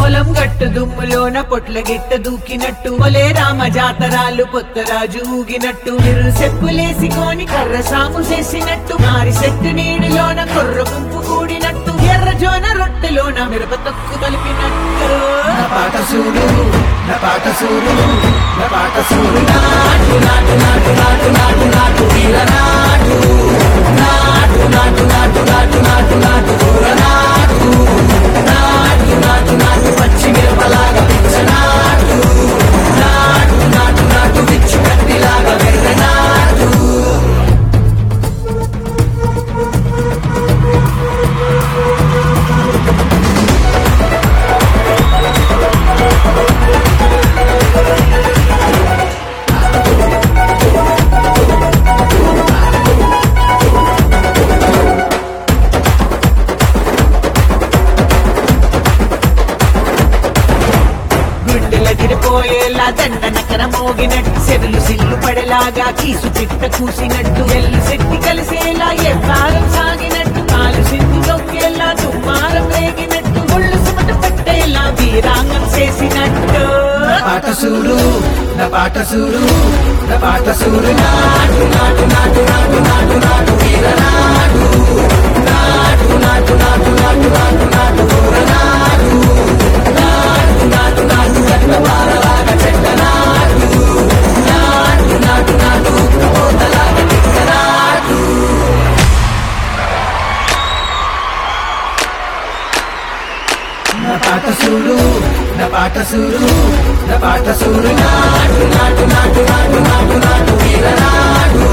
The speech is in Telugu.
పొలం గట్టు దుమ్ములోన పొట్ల గిట్ట దూకినట్టు ఒలే రామ జాతరాలు పొత్తరాజు ఊగినట్టు ఇరు చెప్పులేసికోని కర్ర సాము చేసినట్టు మారి చెట్టు నీడిలోన కొర్ర గుంపు కూడినట్టు ఎర్ర జోన రొట్టెలోన మిరప తొక్కు కలిపినట్టు నా పాట సూడు నా పాట సూడు నా పాట సూడు నాటు నాటు నాటు నాటు నాటు నాటు వీర నాటు నాటు నాటు నాటు నాటు నాటు నాటు కూర నాటు నాటు నాటు నాటు పచ్చి మిరపలాగా పిచ్చ నాటు నాటు నాటు నాటు పిచ్చు కత్తిలాగా వెర్ర నాటు గుండెలగిరిపోయేలా దండ నకర మోగినట్టు సెదులు సిల్లు పడేలాగా కీసు చిట్ట కూసినట్టు ఎల్లు శక్తి కలిసేలా ఎవ్వారం సాగినట్టు కాలు సింధు నొక్కేలా దుమ్మారం రేగినట్టు ఒళ్ళు సుమట పట్టేలా వీరాంగం చేసినట్టు నా పాట సూడు నా పాట సూడు నా పాట సూడు నాటు నాటు నాటు నాటు నాటు నాటు వీర నాటు నాటు నాటు నాటు నాటు నాటు నాటు కూర నాటు నాటు నాటు నాటు చెట్ల పారలాగా చెట్ల నాటు నాటు నాటు నాటు ఉక్కపోతలాగా టిక్క నాటు నా పాట సూడు నా పాట సూడు నా పాట సూడు నాటు నాటు నాటు నాటు నాటు నాటు వీర నాటు